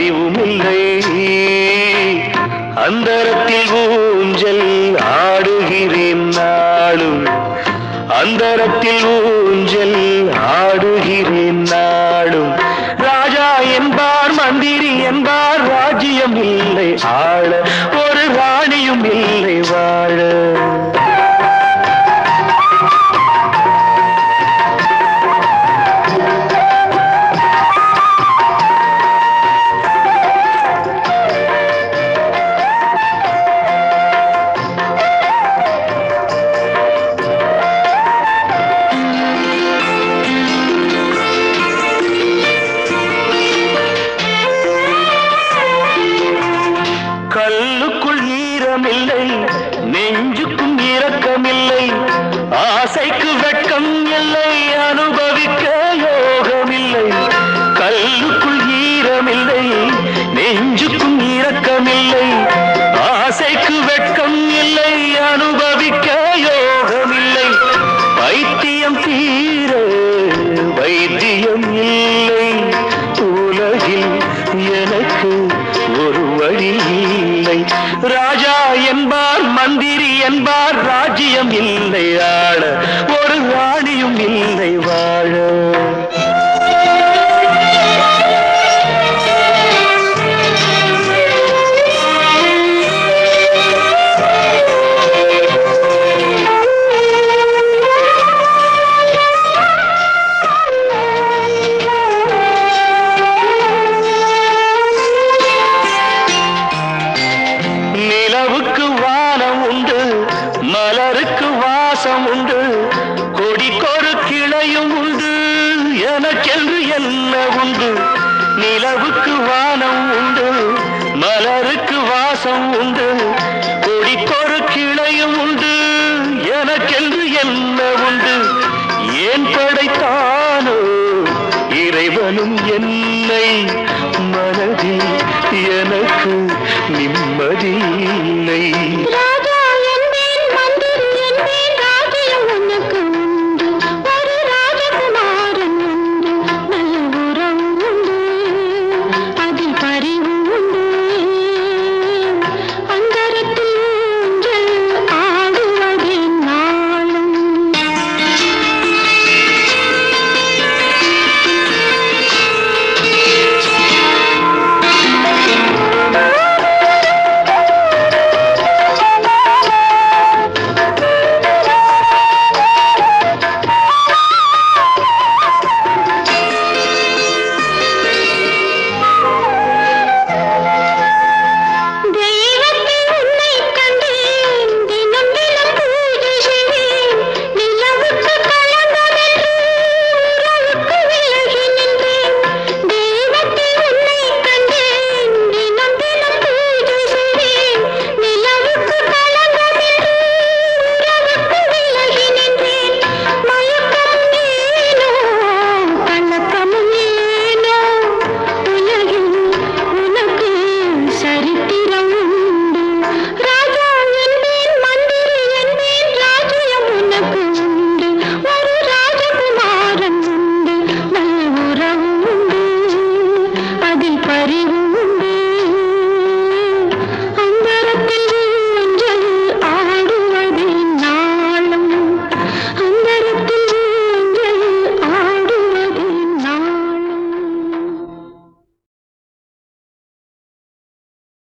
பிரிவும் இல்லை அந்தரத்தில் ஊஞ்சல் ஆடுகிறேன் நாளும் அந்தரத்தில் ஊஞ்சல் ஆடுகிறேன் நாளும் ராஜா என்பார் மந்திரி என்பார் ராஜ்யம் இல்லை ஆள ஒரு ராணியும் இல்லை வாழ கல்லுக்குள் ஈரமில்லை நெஞ்சுக்கும் இரக்கமில்லை ஆசைக்கு வெட்கம் இல்லை அனுபவிக்க யோகமில்லை கல்லுக்குள் ஈரமில்லை நெஞ்சுக்கும் இரக்கமில்லை ஆசைக்கு வெட்கம் இல்லை அனுபவிக்க யோகமில்லை வைத்தியம் தீர வைத்தியம் இல்லை உலகில் எனக்கு ஒரு வழி இல்லை ராஜா என்பார் மந்திரி என்பார் ராஜ்யம் இல்லை ஆள ஒரு ராணியும் இல்லை வாழ நிலவுக்கு வானம் உண்டு மலருக்கு வாசம் உண்டு கொடிக்கொரு கிளையும் உண்டு எனக்கென்று என்ன உண்டு நிலவுக்கு வானம் உண்டு மலருக்கு வாசம் உண்டு கொடிக்கொரு கிளையும் உண்டு எனக்கென்று என்ன உண்டு ஏன் படைத்தானோ இறைவனும் என்னை மனதில் எனக்கு நிம்மதி